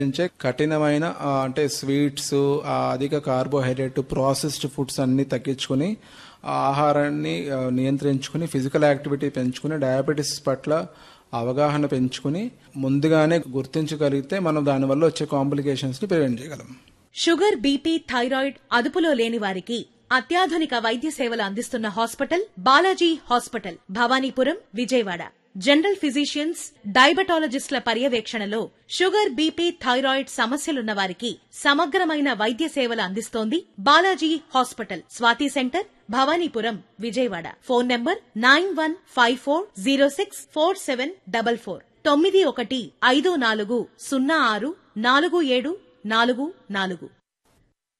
నుంచే కఠినమైన ఆ, అంటే స్వీట్స్ ఆ, అధిక కార్బోహైడ్రేట్ ప్రాసెస్డ్ ఫుడ్స్ అన్ని తగ్గించుకుని ఆ ఆహారాన్ని ఆ, నియంత్రించుకుని ఫిజికల్ యాక్టివిటీ పెంచుకుని డయాబెటీస్ పట్ల అవగాహన పెంచుకుని ముందుగానే గుర్తించగలిగితే మనం దానివల్ల వచ్చే కాంప్లికేషన్స్ ని ప్రివెంట్ చేయగలం షుగర్ బీపీ థైరాయిడ్ అదుపులో లేని వారికి అత్యాధునిక వైద్య సేవలు అందిస్తున్న hospital Balaji hospital Bhavanipuram Vijayawada general physicians డయాబెటాలజిస్టుల పర్యవేక్షణలో షుగర్ బీపీ థైరాయిడ్ సమస్యలున్న వారికి సమగ్రమైన వైద్య సేవలు అందిస్తోంది Balaji hospital Swathi centre Bhavanipuram Vijayawada phone number nine one five four zero six four seven double four తొమ్మిది ఒకటి ఐదు నాలుగు సున్నా ఆరు నాలుగు ఏడు నాలుగు నాలుగు